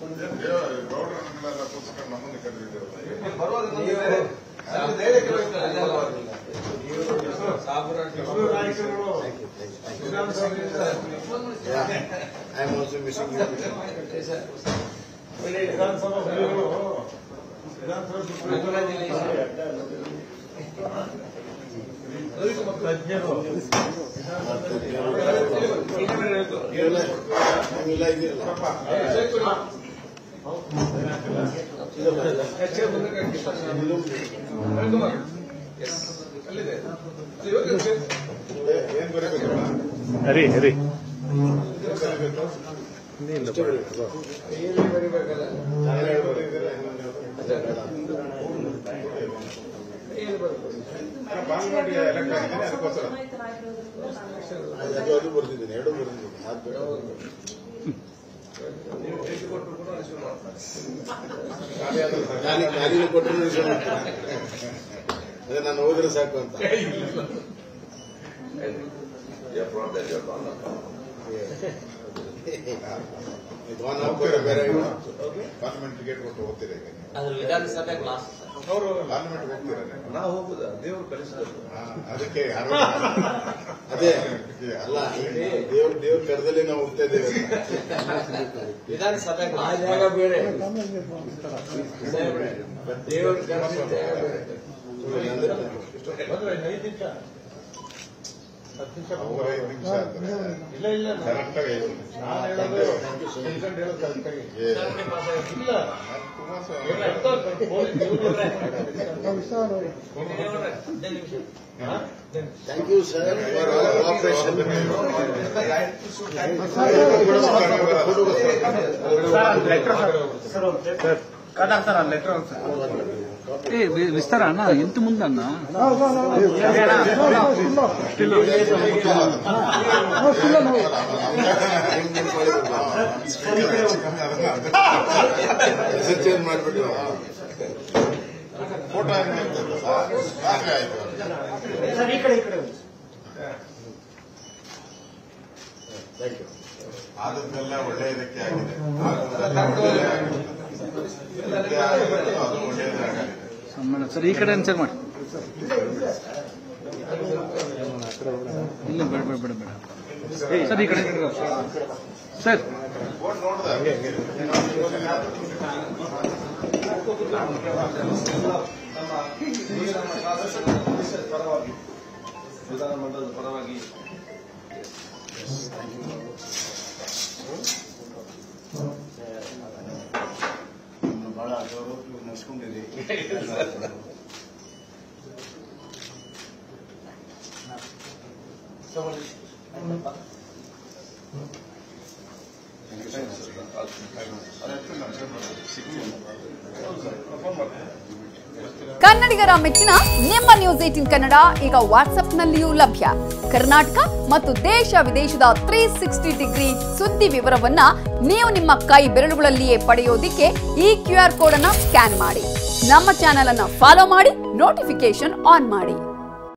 ಗೌಡ್ರನ್ನೆಲ್ಲ ಕೂತ್ಕೊಂಡು ನಮ್ಮನ್ನು ಕರೆದಿದ್ದೀರಲ್ಲ I am also missing you Vidhana Sabha ಸಭೆಗಳು ವಿಧಾನಸಭಾ ತಜ್ಞರು ನೀವೆಲ್ಲ ನೀವೆಲ್ಲ ಇದೆಯಲ್ಲ ಏನ್ ಬರೀಬೇಕಲ್ಲ ಹರಿ ಹರಿ ಇಷ್ಟೇ ಬರೀಬೇಕು. ನಾವೆರಡು ಬರೀತೀರಾ? ಬಾಲ್ವಾಡಿ ಎಲೆಕ್ಟ್ ಆಗಿದ್ದೀನಿ ಅದಕ್ಕೋಸ್ಕರ ಅದು ಅದು ಅದು ಬರ್ತಿದ್ದೀನಿ ಎರಡು ಬರ್ತಿದ್ದೀನಿ ಹಾಕ್ಬೇಕು ಖಾಲಿ ಖಾಲಿನ ಕೊಟ್ಟರು ಅದೇ ನಾನು ಹೋದ್ರೆ ಸಾಕು ಅಂತ ಇದು ಒನ್ ಅವರ್ ಬೇರೆ ಪಾರ್ಲಿಮೆಂಟ್ ಟಿಕೆಟ್ ಕೊಟ್ಟು ಹೋಗ್ತೀರಾ ಈಗ ನೀವು? ಅದ್ರ ವಿಧಾನಸಭೆ ಕ್ಲಾಸ್ ಪಾರ್ಲಿಮೆಂಟ್ ಹೋಗ್ತೀರಾ ನೀವು? ನಾವು ಹೋಗುದಾ ದೇವರು ಕಲಿಸಿದ್ರು ಹಾ, ಅದಕ್ಕೆ ಯಾರೋ ಅದೇ ಅಲ್ಲ ದೇವ್ರ ದೇವ್ರ ಕರೆದಲ್ಲಿ ನಾವು ಹೋಗ್ತಾ ಇದ್ದೇವೆ ವಿಧಾನಸಭೆ ಆ ಕ್ಲಾಸ್ ಜಾಗ ಬೇರೆ ದೇವರು ಕರೆಸಿದ ಜಾಗ ಬೇರೆ ಬಂದ್ರೆ ಐದು ನಿಮಿಷ ಹತ್ತು ನಿಮಿಷ ಅವ್ರು ಐದು ನಿಮಿಷ ಅಂತಾರೆ ಇಲ್ಲ ಇಲ್ಲ ಕರೆಕ್ಟ್ ಆಗಿ ಐದು ನಿಮಿಷ ನಾನು ಹೇಳೋದು ತಿಳ್ಕೊಂಡು ಹೇಳೋದು ಕರೆಕ್ಟಾಗಿ ಏ, ಇಲ್ಲ ಮತ್ತೆ ಕುಮಾರಸ್ವಾಮಿ ಇವ್ರು ಅರ್ಥ ಪೊಲೀಸ್ ಇವ್ರು thank you sir for operation ఏ ఇస్తారా అన్న ఎంత ముందన్న ಹೆಸರು ಚೇಂಜ್ ಮಾಡಿಬಿಟ್ರು ಫೋಟೋ ಸಾಕು ಆಯ್ತು ಥ್ಯಾಂಕ್ ಯು ಆದದ್ದೆಲ್ಲ ಒಳ್ಳೆಯದಕ್ಕೆ ಆಗಿದೆ ಆದದ್ದೆಲ್ಲ ಒಳ್ಳೆಯದೇ ಆಗಿದೆ. ಮತ್ತೆ ಆಗಿರೋದು ಅದು ಒಳ್ಳೆಯದೇ ಆಗಿದೆ ಮೇಡಮ್ ಸರ್ ಈ ಕಡೆ ಚೆಕ್ ಮಾಡಿ ಇಲ್ಲ ಬೇಡ ಬೇಡ ಬೇಡ ಬೇಡ ಸರ್ ಈ ಕಡೆ ಸರ್ ಬೋರ್ಡ್ ನೋಡ್ದ ಪರವಾಗಿ ವಿಧಾನಮಂಡಲದ ಪರವಾಗಿ ಬಹಳ ಗೌರವ ನಡೆಸ್ಕೊಂಡಿರಿ ಕನ್ನಡಿಗರ ಮೆಚ್ಚಿನ ನಿಮ್ಮ ನ್ಯೂಸ್ ಏಟಿನ್ ಕನ್ನಡ ಈಗ ವಾಟ್ಸ್ಆಪ್ನಲ್ಲಿಯೂ ಲಭ್ಯ ಕರ್ನಾಟಕ ಮತ್ತು ದೇಶ ವಿದೇಶದ ತ್ರೀ ಸಿಕ್ಸ್ಟಿ ಡಿಗ್ರಿ ಸುದ್ದಿ ವಿವರವನ್ನ ನೀವು ನಿಮ್ಮ ಕೈ ಬೆರಳುಗಳಲ್ಲಿಯೇ ಪಡೆಯೋದಿಕ್ಕೆ ಈ ಕ್ಯೂ ಆರ್ ಕೋಡ್ ಅನ್ನ ಸ್ಕ್ಯಾನ್ ಮಾಡಿ ನಮ್ಮ ಚಾನೆಲ್ ಅನ್ನ ಫಾಲೋ ಮಾಡಿ ನೋಟಿಫಿಕೇಶನ್ ಆನ್ ಮಾಡಿ